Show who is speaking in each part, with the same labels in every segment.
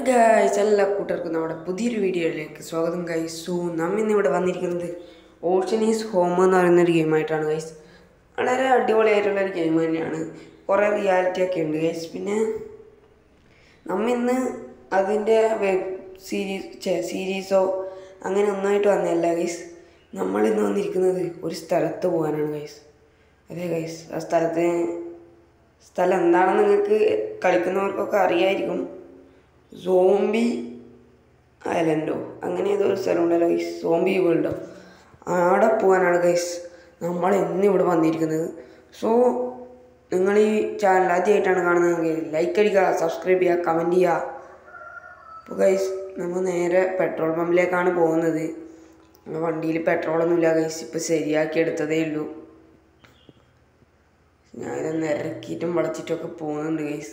Speaker 1: Guys എല്ലാ കൂട്ടർക്കും നമ്മുടെ പുതിയൊരു വീഡിയോയിലേക്ക് സ്വാഗതം ഗൈസ് സോ നമ്മ ഇന്ന് ഇവിടെ വന്നിരിക്കുന്നത് ഓഷൻ ഈസ് ഹോം എന്ന് പറയുന്ന ഒരു ഗെയിമായിട്ടാണ് ഗൈസ് വളരെ അടിപൊളിയായിട്ടുള്ള ഒരു ഗെയിം തന്നെയാണ് കുറേ റിയാലിറ്റി ഒക്കെ ഉണ്ട് ഗൈസ് പിന്നെ നമ്മ ഇന്ന് അതിൻ്റെ വെബ് സീരീസ് സീരീസോ അങ്ങനെ ഒന്നായിട്ട് വന്നതല്ല ഗൈസ് നമ്മൾ ഇന്ന് വന്നിരിക്കുന്നത് ഒരു സ്ഥലത്ത് പോകാനാണ് ഗൈസ് അതെ ഗൈസ് ആ സ്ഥലത്ത് സ്ഥലം എന്താണെന്ന് നിങ്ങൾക്ക് കളിക്കുന്നവർക്കൊക്കെ അറിയായിരിക്കും സോംബി ഐലൻഡോ അങ്ങനെ ഏതോ ഒരു സ്ഥലം ഉണ്ടല്ലോ ഗൈസ് സോംബി വേൾഡോ അവിടെ പോകാനാണ് ഗൈസ് നമ്മൾ ഇന്ന് ഇവിടെ വന്നിരിക്കുന്നത് സോ നിങ്ങൾ ഈ ചാനൽ ആദ്യമായിട്ടാണ് കാണുന്നതെങ്കിൽ ലൈക്ക് അടിക്കുക സബ്സ്ക്രൈബ് ചെയ്യുക കമൻറ്റ് ചെയ്യുക അപ്പോൾ ഗൈസ് നമ്മൾ നേരെ പെട്രോൾ പമ്പിലേക്കാണ് പോകുന്നത് നമ്മുടെ വണ്ടിയിൽ പെട്രോളൊന്നുമില്ല ഗൈസ് ഇപ്പോൾ ശരിയാക്കി എടുത്തതേ ഉള്ളൂ ഞാനിതൊന്ന് ഇറക്കിയിട്ടും വളച്ചിട്ടൊക്കെ പോകുന്നുണ്ട് ഗൈസ്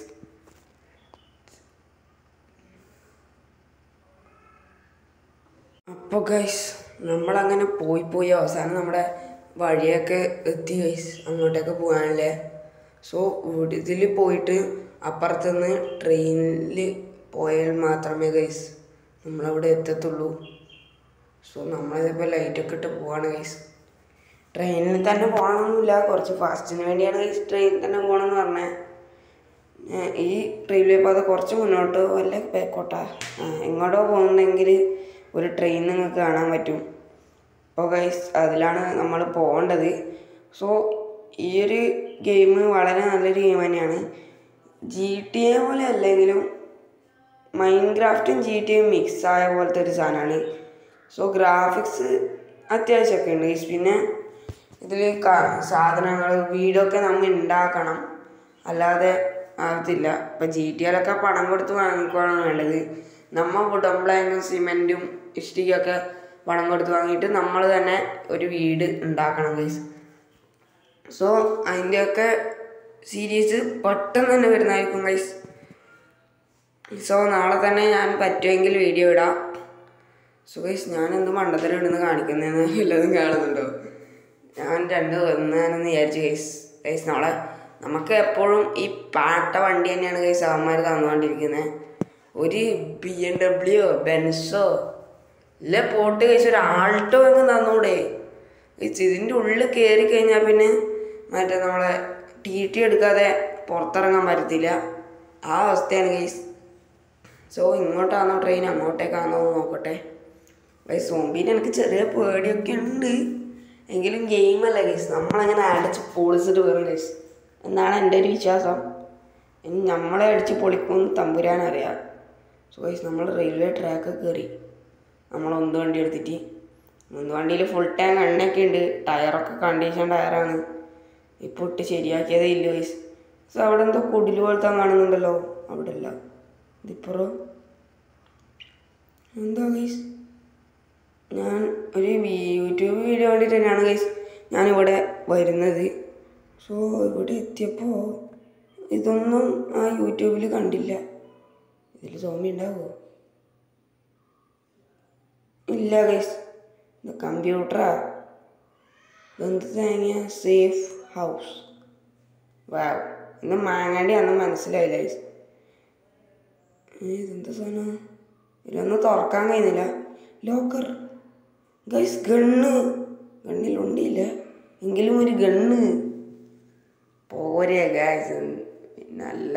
Speaker 1: അപ്പോൾ ഗൈസ് നമ്മളങ്ങനെ പോയി പോയി അവസാനം നമ്മുടെ വഴിയൊക്കെ എത്തി ഗൈസ് അങ്ങോട്ടേക്ക് പോകാനല്ലേ സോ ഇതിൽ പോയിട്ട് അപ്പുറത്തുനിന്ന് ട്രെയിനിൽ പോയാൽ മാത്രമേ ഗൈസ് നമ്മളവിടെ എത്തത്തുള്ളൂ സോ നമ്മളിതിപ്പോൾ ലൈറ്റൊക്കെ ഇട്ട് പോവാണ് ഗൈസ് ട്രെയിനിൽ തന്നെ പോകണമെന്നില്ല കുറച്ച് ഫാസ്റ്റിന് വേണ്ടിയാണ് ഗൈസ് ട്രെയിനിൽ തന്നെ പോകണമെന്ന് പറഞ്ഞത് ഏഹ് ഈ റെയിൽവേ പാത കുറച്ച് മുന്നോട്ട് വല്ല ബാക്കോട്ടാ എങ്ങോട്ടോ പോകുന്നുണ്ടെങ്കിൽ ഒരു ട്രെയിൻ നിങ്ങൾക്ക് കാണാൻ പറ്റും അപ്പോൾ ഗൈസ് അതിലാണ് നമ്മൾ പോകേണ്ടത് സോ ഈ ഒരു ഗെയിം വളരെ നല്ലൊരു ഗെയിം തന്നെയാണ് ജി ടി എ പോലെ അല്ലെങ്കിലും മൈൻഡ് ക്രാഫ്റ്റും ജി ടി എയും മിക്സ് ആയ പോലത്തെ ഒരു സാധനമാണ് സോ ഗ്രാഫിക്സ് അത്യാവശ്യമൊക്കെ ഉണ്ട് ഗൈസ് പിന്നെ ഇതിൽ സാധനങ്ങൾ വീടൊക്കെ നമ്മൾ ഉണ്ടാക്കണം അല്ലാതെ ആവത്തില്ല ഇപ്പം ജി ടി എല്ലൊക്കെ പണം കൊടുത്ത് വാങ്ങിക്കുകയാണ് വേണ്ടത് നമ്മൾ വുഡൻ പ്ലാങ്ങും സിമെൻറ്റും ഇഷ്ടികയൊക്കെ പണം കൊടുത്ത് വാങ്ങിയിട്ട് നമ്മൾ തന്നെ ഒരു വീട് ഉണ്ടാക്കണം ഗൈസ് സോ അതിൻ്റെയൊക്കെ സീരീസ് പെട്ടെന്ന് തന്നെ വരുന്നതായിരിക്കും ഗൈസ് സോ നാളെ തന്നെ ഞാൻ പറ്റുമെങ്കിൽ വീഡിയോ ഇടാം സോ ഗൈസ് ഞാൻ എന്ത് മണ്ടത്തരം ഇടുന്ന് കാണിക്കുന്നതെന്ന് വല്ലതും കാണുന്നുണ്ടോ ഞാൻ രണ്ട് ഒന്നാണെന്ന് വിചാരിച്ചു ഗൈസ് ഗൈസ് നാളെ നമുക്ക് എപ്പോഴും ഈ പാട്ട വണ്ടി തന്നെയാണ് ഗൈസ് അവന്മാർ തന്നുകൊണ്ടിരിക്കുന്നത് ഒരു ബി എം ഡബ്ല്യു ബെൻസോ ഇല്ല പോട്ട് കഴിച്ച് ഒരു ആൾട്ടോ അങ്ങ് തന്നൂടെ ഗൈസ് ഇതിൻ്റെ ഉള്ളിൽ കയറി കഴിഞ്ഞാൽ പിന്നെ മറ്റേ നമ്മളെ ടി ടി എടുക്കാതെ പുറത്തിറങ്ങാൻ പറ്റത്തില്ല ആ അവസ്ഥയാണ് ഗൈസ് സോ ഇങ്ങോട്ടാണോ ട്രെയിൻ അങ്ങോട്ടേക്കാണോ എന്ന് നോക്കട്ടെ വൈ സോംബീനെ എനിക്ക് ചെറിയ പേടിയൊക്കെ ഉണ്ട് എങ്കിലും ഗെയിമല്ല ഗൈസ് നമ്മളങ്ങനെ അടിച്ച് പൊളിച്ചിട്ട് വരും ഗൈസ് എന്നാണ് എൻ്റെ ഒരു വിശ്വാസം ഇനി നമ്മളെ അടിച്ച് പൊളിക്കുമെന്ന് തമ്പുരാൻ അറിയാം സോ ഗൈസ് നമ്മൾ റെയിൽവേ ട്രാക്ക് കയറി നമ്മൾ ഒന്ന് വണ്ടി എടുത്തിട്ട് ഒന്ന് വണ്ടിയിൽ ഫുൾ ടാങ്ക് എണ്ണയൊക്കെ ഉണ്ട് ടയറൊക്കെ കണ്ടീഷൻ ടയറാണ് ഇപ്പോൾ ഇട്ട് ശരിയാക്കിയതേ ഇല്ല ഗൈസ് സോ അവിടെ എന്തോ കുടിൽ പോലത്തെ കാണുന്നുണ്ടല്ലോ അവിടെ അല്ല ഇതിപ്പുറം എന്താ ഗൈസ് ഞാൻ ഒരു വി- യൂട്യൂബ് വീഡിയോ വേണ്ടിയിട്ട് തന്നെയാണ് ഗൈസ് ഞാനിവിടെ വരുന്നത് സോ ഇവിടെ എത്തിയപ്പോൾ ഇതൊന്നും ആ യൂട്യൂബിൽ കണ്ടില്ല ഇതിൽ സോമി ഉണ്ടാവുമോ ഇല്ല ഗൈസ് ഇത് കമ്പ്യൂട്ടറാ ഇതെന്ത് തേങ്ങ സേഫ് ഹൗസ് വാവ് ഇന്ന് മാങ്ങാണ്ടി അന്ന് മനസ്സിലായില്ല ഗൈസ് ഇതെന്താ സാധനം ഇതിലൊന്നും തുറക്കാൻ കഴിയുന്നില്ല ലോക്കർ ഗൈസ് ഗണ്ണ് ഗണ്ണിൽ ഉണ്ടില്ല എങ്കിലും ഒരു ഗണ്ണ് പോരെ ഗൈസ് നല്ല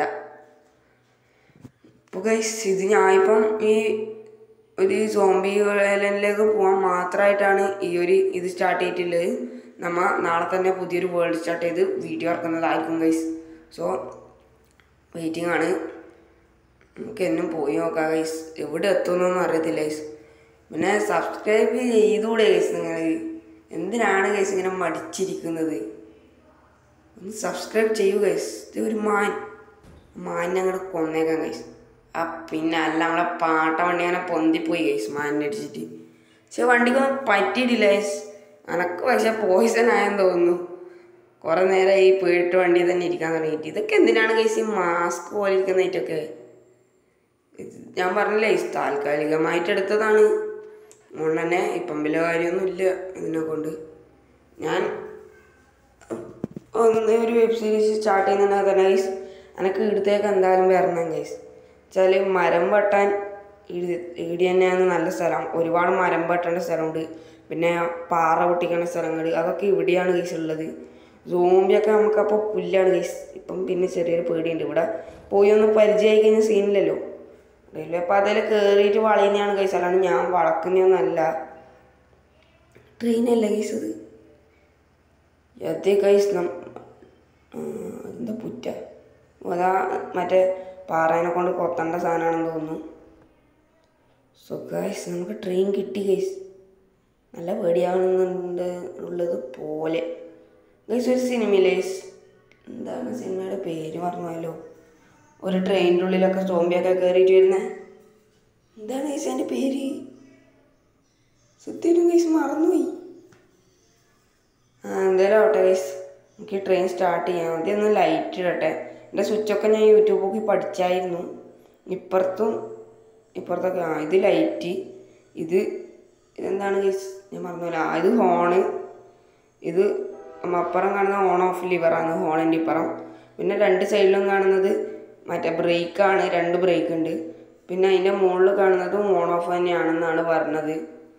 Speaker 1: ഇപ്പോൾ ഗൈസ് ഇത് ഞാനിപ്പം ഈ ഒരു സോംബി ഐലൻഡിലേക്ക് പോകാൻ മാത്രമായിട്ടാണ് ഈ ഒരു ഇത് സ്റ്റാർട്ട് ചെയ്തിട്ടുള്ളത് നമ്മൾ നാളെ തന്നെ പുതിയൊരു വേൾഡ് സ്റ്റാർട്ട് ചെയ്ത് വീഡിയോ ഇറക്കുന്നതായിരിക്കും ഗൈസ് സോ വെയിറ്റിംഗ് ആണ് നമുക്ക് എന്നും പോയി നോക്കാം ഗൈസ് എവിടെ എത്തുമെന്നൊന്നും അറിയത്തില്ല ഗൈസ് പിന്നെ സബ്സ്ക്രൈബ് ചെയ്തുകൂടെ ഗൈസ് നിങ്ങൾ എന്തിനാണ് ഗൈസ് ഇങ്ങനെ മടിച്ചിരിക്കുന്നത് ഒന്ന് സബ്സ്ക്രൈബ് ചെയ്യൂ ഗൈസ് ഇത് ഒരു മാൻ മാൻ അങ്ങോട്ട് കൊന്നേക്കാം ഗൈസ് ആ പിന്നെ അല്ല നമ്മളെ പാട്ട വണ്ടി അങ്ങനെ പൊന്തിപ്പോയി ഗൈസ് മാനിനെ അടിച്ചിട്ട് പക്ഷെ വണ്ടിക്കൊന്നും പറ്റിയിട്ടില്ല ഗൈസ് എനക്ക് പക്ഷെ പോയിസൺ ആയെന്ന് തോന്നുന്നു കുറേ നേരം ഈ പേട്ട് വണ്ടി തന്നെ ഇരിക്കാൻ തുടങ്ങിയിട്ട് ഇതൊക്കെ എന്തിനാണ് ഗൈസ് ഈ മാസ്ക് പോലെ ഇരിക്കുന്നതായിട്ടൊക്കെ ഇത് ഞാൻ പറഞ്ഞില്ലേ ഇത് താൽക്കാലികമായിട്ട് എടുത്തതാണ് അതുകൊണ്ട് തന്നെ ഇപ്പം വലിയ കാര്യമൊന്നും ഇല്ല ഇതിനെ കൊണ്ട് ഞാൻ ഒന്ന് ഒരു വെബ് സീരീസ് സ്റ്റാർട്ട് ചെയ്യുന്നുണ്ടെങ്കിൽ തന്നെ ഗൈസ് എനിക്ക് ഇടത്തേക്ക് എന്തായാലും വരണം ഗൈസ് വെച്ചാൽ മരം വെട്ടാൻ ഈടി തന്നെയാണ് നല്ല സ്ഥലം ഒരുപാട് മരം വെട്ടേണ്ട സ്ഥലമുണ്ട് പിന്നെ പാറ പൊട്ടിക്കേണ്ട സ്ഥലങ്ങൾ അതൊക്കെ ഇവിടെയാണ് ഗൈസ് ഉള്ളത് സോംബിയൊക്കെ നമുക്കപ്പോൾ പുല്ലാണ് ഗൈസ് ഇപ്പം പിന്നെ ചെറിയൊരു പേടിയുണ്ട് ഇവിടെ പോയി ഒന്ന് പരിചയമായി കഴിഞ്ഞ സീനില്ലല്ലോ റെയിൽവേ പാതയിൽ കയറിയിട്ട് വളയുന്നതാണ് ഗൈസ് അല്ലാണ്ട് ഞാൻ വളക്കുന്നതൊന്നല്ല ട്രെയിനല്ല ഗൈസ് അത് എത്തി ഗൈസ് നം എന്താ പുറ്റ അതാ മറ്റേ പാറേനെ കൊണ്ട് കൊത്തേണ്ട സാധനമാണെന്ന് തോന്നുന്നു സോ ഗൈസ് നമുക്ക് ട്രെയിൻ കിട്ടി ഗൈസ് നല്ല പേടിയാവുന്നുണ്ട് ഉള്ളത് പോലെ ഗൈസ് ഒരു സിനിമയിലെ എന്താണ് സിനിമയുടെ പേര് മറന്നുപോയല്ലോ ഒരു ട്രെയിനിൻ്റെ ഉള്ളിലൊക്കെ സോംബിയൊക്കെ കയറിയിട്ട് വരുന്നത് എന്താണ് ഗൈസ് അതിൻ്റെ പേര് സത്യം ഗൈസ് മറന്നുപോയി ആ എന്തായാലും ആവട്ടെ ഗൈസ് എനിക്ക് ട്രെയിൻ സ്റ്റാർട്ട് ചെയ്യാം ആദ്യം ഒന്ന് ലൈറ്റ് ഇടട്ടെ എൻ്റെ സ്വിച്ചൊക്കെ ഞാൻ യൂട്യൂബ് നോക്കി പഠിച്ചായിരുന്നു ഇപ്പുറത്തും ഇപ്പുറത്തൊക്കെ ആ ഇത് ലൈറ്റ് ഇത് ഇതെന്താണ് ഗൈസ് ഞാൻ മറന്നില്ല ആ ഇത് ഹോണ് ഇത് അപ്പുറം കാണുന്ന ഓൺ ഓഫ് ലിവറാണ് ഹോണിൻ്റെ ഇപ്പുറം പിന്നെ രണ്ട് സൈഡിലും കാണുന്നത് മറ്റേ ബ്രേക്കാണ് രണ്ട് ബ്രേക്ക് ഉണ്ട് പിന്നെ അതിൻ്റെ മുകളിൽ കാണുന്നതും ഓൺ ഓഫ് തന്നെയാണെന്നാണ് പറഞ്ഞത്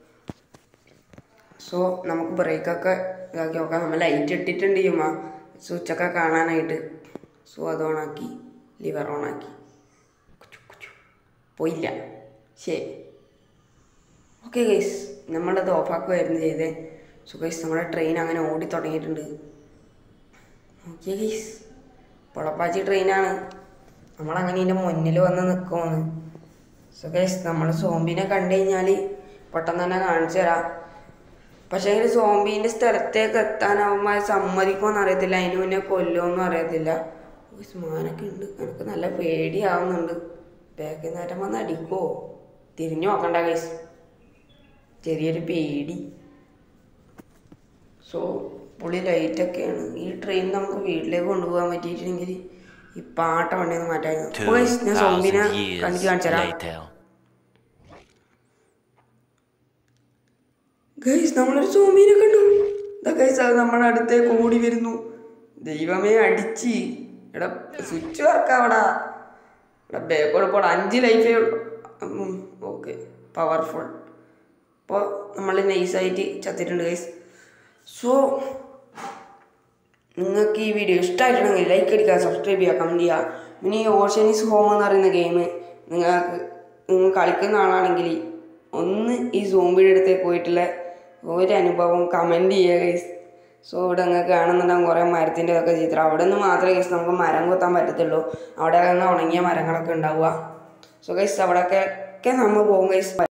Speaker 1: സോ നമുക്ക് ബ്രേക്കൊക്കെ ഇതാക്കി നോക്കാം നമ്മൾ ലൈറ്റ് ഇട്ടിട്ടുണ്ട് ചെയ്യുമ്മ സ്വിച്ചൊക്കെ കാണാനായിട്ട് സോ അത് ഓണാക്കി ലിവർ ഓണാക്കി പോയില്ല ശരി ഓക്കെ ഗൈസ് നമ്മളത് ഓഫാക്കുമായിരുന്നു ചെയ്തേ സോ ഗൈസ് നമ്മുടെ ട്രെയിൻ അങ്ങനെ ഓടി തുടങ്ങിയിട്ടുണ്ട് ഓക്കെ ഗൈസ് പൊളപ്പാച്ചി ട്രെയിനാണ് നമ്മളങ്ങനെ ഇതിൻ്റെ മുന്നിൽ വന്ന് നിൽക്കുമെന്ന് സോ ഗൈസ് നമ്മൾ സോംബിനെ കണ്ടു കഴിഞ്ഞാൽ പെട്ടെന്ന് തന്നെ കാണിച്ചു തരാം പക്ഷേ എങ്കിൽ സോംബീൻ്റെ സ്ഥലത്തേക്ക് എത്താനാവുമ്പോൾ അത് സമ്മതിക്കുമെന്ന് അറിയത്തില്ല അതിന് മുന്നേ കൊല്ലുമെന്നും അറിയത്തില്ല ഗൈസ് മാനൊക്കെ ഉണ്ട് എനിക്ക് നല്ല പേടിയാവുന്നുണ്ട് ബാക്കിൽ നേരം വന്ന് അടിക്കുമോ തിരിഞ്ഞു നോക്കണ്ട ഗൈസ് ചെറിയൊരു പേടി സോ പുള്ളി ലൈറ്റൊക്കെയാണ് ഈ ട്രെയിൻ നമുക്ക് വീട്ടിലേക്ക് കൊണ്ടുപോകാൻ പറ്റിയിട്ടുണ്ടെങ്കിൽ ഈ പാട്ട വണ്ടിയൊന്ന് മാറ്റായിരുന്നു അപ്പോൾ guys, ഞാൻ സോംബിനെ
Speaker 2: 2,000 years
Speaker 1: കണ്ടിട്ട് കാണിച്ചു തരാം
Speaker 2: later.
Speaker 1: ഗൈസ് നമ്മളൊരു സോമീനെ കണ്ടു ഇതാ ഗൈസ് അത് നമ്മുടെ അടുത്തേക്ക് ഓടി വരുന്നു ദൈവമേ അടിച്ച് എടാ സ്വിച്ച് വർക്കാവടാ എടാ ബേക്കോട് പോടാ അഞ്ച് ലൈഫേ ഉള്ളൂ ഓക്കെ പവർഫുൾ അപ്പോൾ നമ്മൾ നൈസായിട്ട് ചത്തിട്ടുണ്ട് ഗൈസ് സോ നിങ്ങൾക്ക് ഈ വീഡിയോ ഇഷ്ടമായിട്ടുണ്ടെങ്കിൽ ലൈക്ക് അടിക്കുക സബ്സ്ക്രൈബ് ചെയ്യുക കമൻറ്റ് ചെയ്യുക പിന്നെ ഈ ഓഷനീസ് ഹോം എന്ന് പറയുന്ന ഗെയിം നിങ്ങൾക്ക് നിങ്ങൾ കളിക്കുന്ന ആളാണെങ്കിൽ ഒന്ന് ഈ സോംബിയുടെ അടുത്തേക്ക് പോയിട്ടുള്ള ഒരു അനുഭവം കമൻറ്റ് ചെയ്യുക ഗൈസ് സോ ഇവിടെ നിങ്ങൾക്ക് കാണുന്നുണ്ടാകും കുറേ മരത്തിൻ്റെ ഒക്കെ ചിത്രം അവിടെ നിന്ന് മാത്രമേ ഗൈസ് നമുക്ക് മരം കൊത്താൻ പറ്റത്തുള്ളൂ അവിടെ നിന്ന് ഉണങ്ങിയ മരങ്ങളൊക്കെ ഉണ്ടാവുക സോ ഗൈസ് അവിടെയൊക്കെ ഒക്കെ നമ്മൾ പോകും ഗൈസ്